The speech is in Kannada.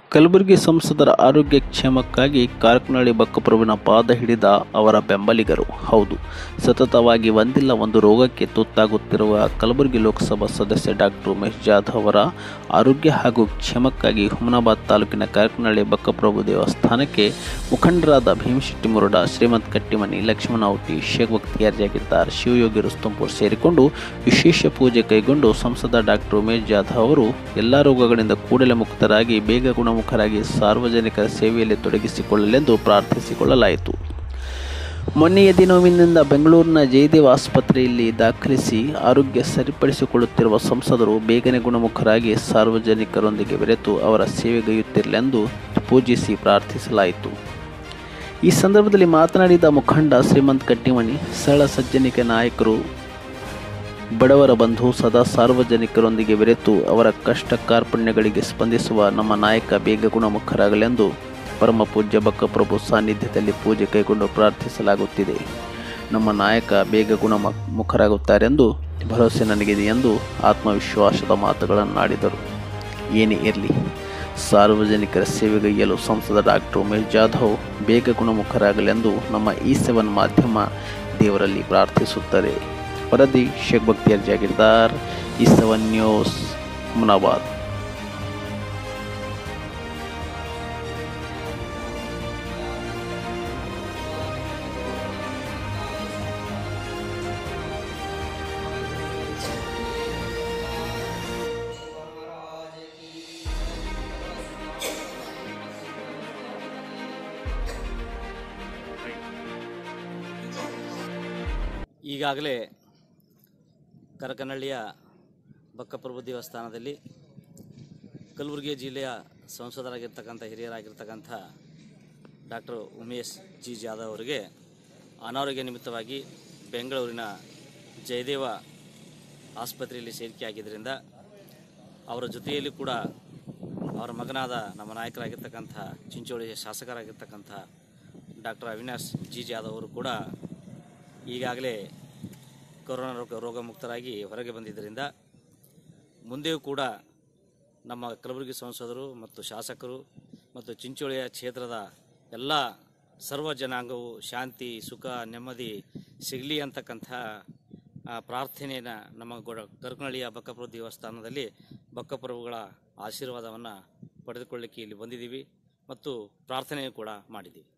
ಕಲಬುರಗಿ ಸಂಸದರ ಆರೋಗ್ಯ ಕ್ಷೇಮಕ್ಕಾಗಿ ಕಾರ್ಕನಹಳ್ಳಿ ಬಕ್ಕಪ್ರಭುವಿನ ಪಾದ ಹಿಡಿದ ಅವರ ಬೆಂಬಲಿಗರು ಹೌದು ಸತತವಾಗಿ ಒಂದಿಲ್ಲ ಒಂದು ರೋಗಕ್ಕೆ ತುತ್ತಾಗುತ್ತಿರುವ ಕಲಬುರಗಿ ಲೋಕಸಭಾ ಸದಸ್ಯ ಡಾಕ್ಟರ್ ಉಮೇಶ್ ಜಾಧವ್ ಅವರ ಆರೋಗ್ಯ ಹಾಗೂ ಕ್ಷೇಮಕ್ಕಾಗಿ ಹುಮನಾಬಾದ್ ತಾಲೂಕಿನ ಕಾರ್ಕನಹಳ್ಳಿ ಬಕ್ಕಪ್ರಭು ದೇವಸ್ಥಾನಕ್ಕೆ ಮುಖಂಡರಾದ ಭೀಮಶೆಟ್ಟಿ ಮುರುಡ ಶ್ರೀಮಂತ್ ಕಟ್ಟಿಮನಿ ಲಕ್ಷ್ಮಣ ಔಟಿ ಶೇಖ್ ಬಕ್ತಿಯಾರ್ ಜಾಗೀರ್ದಾರ್ ಶಿವಯೋಗಿ ರುಸ್ತಂಪುರ್ ಸೇರಿಕೊಂಡು ವಿಶೇಷ ಪೂಜೆ ಕೈಗೊಂಡು ಸಂಸದ ಡಾಕ್ಟರ್ ಉಮೇಶ್ ಜಾಧವ್ ಅವರು ಎಲ್ಲ ರೋಗಗಳಿಂದ ಕೂಡಲೇ ಮುಕ್ತರಾಗಿ ಬೇಗ ಗುಣಮುಖರಾಗಿ ಸಾರ್ವಜನಿಕರ ಸೇವೆಯಲ್ಲಿ ತೊಡಗಿಸಿಕೊಳ್ಳಲೆಂದು ಪ್ರಾರ್ಥಿಸಿಕೊಳ್ಳಲಾಯಿತು ಮೊನ್ನೆ ಎದೆ ನೋವಿನಿಂದ ಬೆಂಗಳೂರಿನ ಜಯದೇವ ಆಸ್ಪತ್ರೆಯಲ್ಲಿ ದಾಖಲಿಸಿ ಆರೋಗ್ಯ ಸರಿಪಡಿಸಿಕೊಳ್ಳುತ್ತಿರುವ ಸಂಸದರು ಬೇಗನೆ ಗುಣಮುಖರಾಗಿ ಸಾರ್ವಜನಿಕರೊಂದಿಗೆ ಬೆರೆತು ಅವರ ಸೇವೆಗೈಯುತ್ತಿರಲೆಂದು ಪೂಜಿಸಿ ಪ್ರಾರ್ಥಿಸಲಾಯಿತು ಈ ಸಂದರ್ಭದಲ್ಲಿ ಮಾತನಾಡಿದ ಮುಖಂಡ ಶ್ರೀಮಂತ್ ಕಟ್ಟಿಮಣಿ ಸರಳ ಸಜ್ಜನಿಕ ನಾಯಕರು ಬಡವರ ಬಂಧು ಸದಾ ಸಾರ್ವಜನಿಕರೊಂದಿಗೆ ಬೆರೆತು ಅವರ ಕಷ್ಟ ಕಾರ್ಪಣ್ಯಗಳಿಗೆ ಸ್ಪಂದಿಸುವ ನಮ್ಮ ನಾಯಕ ಬೇಗ ಗುಣಮುಖರಾಗಲೆಂದು ಪರಮ ಪೂಜ್ಯ ಬಕ್ಕಪ್ರಭು ಸಾನ್ನಿಧ್ಯದಲ್ಲಿ ಪೂಜೆ ಕೈಗೊಂಡು ಪ್ರಾರ್ಥಿಸಲಾಗುತ್ತಿದೆ ನಮ್ಮ ನಾಯಕ ಬೇಗ ಗುಣಮ ಮುಖರಾಗುತ್ತಾರೆಂದು ಭರವಸೆ ನನಗಿದೆ ಎಂದು ಆತ್ಮವಿಶ್ವಾಸದ ಮಾತುಗಳನ್ನಾಡಿದರು ಏನೇ ಇರಲಿ ಸಾರ್ವಜನಿಕರ ಸೇವೆಗೈಯಲು ಸಂಸದ ಡಾಕ್ಟರ್ ಉಮೇಶ್ ಜಾಧವ್ ಬೇಗ ಗುಣಮುಖರಾಗಲೆಂದು ನಮ್ಮ ಈ ಸೆವೆನ್ ಮಾಧ್ಯಮ ದೇವರಲ್ಲಿ ಪ್ರಾರ್ಥಿಸುತ್ತದೆ ವರದಿ ಶೇಖ್ ಬಕ್ತಿಯಾರ್ ಜಾಗೀರ್ದಾರ್ ಈ ಸೆವೆನ್ ನ್ಯೂಸ್ ಹುಮನಾಬಾದ್ ಈಗಾಗಲೇ ಕರಕನಹಳ್ಳಿಯ ಬಕ್ಕಪ್ರಭು ದೇವಸ್ಥಾನದಲ್ಲಿ ಕಲಬುರಗಿ ಜಿಲ್ಲೆಯ ಸಂಸದರಾಗಿರ್ತಕ್ಕಂಥ ಹಿರಿಯರಾಗಿರ್ತಕ್ಕಂಥ ಡಾಕ್ಟರ್ ಉಮೇಶ್ ಜಿ ಜಾಧವ್ ಅವರಿಗೆ ಅನಾರೋಗ್ಯ ನಿಮಿತ್ತವಾಗಿ ಬೆಂಗಳೂರಿನ ಜಯದೇವ ಆಸ್ಪತ್ರೆಯಲ್ಲಿ ಸೇರಿಕೆಯಾಗಿದ್ದರಿಂದ ಅವರ ಜೊತೆಯಲ್ಲಿ ಕೂಡ ಅವರ ಮಗನಾದ ನಮ್ಮ ನಾಯಕರಾಗಿರ್ತಕ್ಕಂಥ ಚಿಂಚೋಳಿ ಶಾಸಕರಾಗಿರ್ತಕ್ಕಂಥ ಡಾಕ್ಟರ್ ಅವಿನಾಶ್ ಜಿ ಜಾಧವ್ ಅವರು ಕೂಡ ಈಗಾಗಲೇ ಕೊರೋನಾ ರೋಗ ರೋಗ ಮುಕ್ತರಾಗಿ ಹೊರಗೆ ಬಂದಿದ್ದರಿಂದ ಮುಂದೆಯೂ ಕೂಡ ನಮ್ಮ ಕಲಬುರಗಿ ಸಂಸದರು ಮತ್ತು ಶಾಸಕರು ಮತ್ತು ಚಿಂಚೋಳಿಯ ಕ್ಷೇತ್ರದ ಎಲ್ಲ ಸರ್ವ ಜನಾಂಗವು ಶಾಂತಿ ಸುಖ ನೆಮ್ಮದಿ ಸಿಗಲಿ ಅಂತಕ್ಕಂಥ ಆ, ಪ್ರಾರ್ಥನೆಯನ್ನು ನಮ್ಮ ಗೊಡ ಕರ್ಕನಹಳ್ಳಿಯ ಬಕ್ಕಪ್ರಭು ದೇವಸ್ಥಾನದಲ್ಲಿ ಬಕ್ಕಪ್ರಭುಗಳ ಆಶೀರ್ವಾದವನ್ನು ಪಡೆದುಕೊಳ್ಳಿಕ್ಕೆ ಇಲ್ಲಿ ಬಂದಿದ್ದೀವಿ ಮತ್ತು ಪ್ರಾರ್ಥನೆ ಕೂಡ ಮಾಡಿದ್ದೀವಿ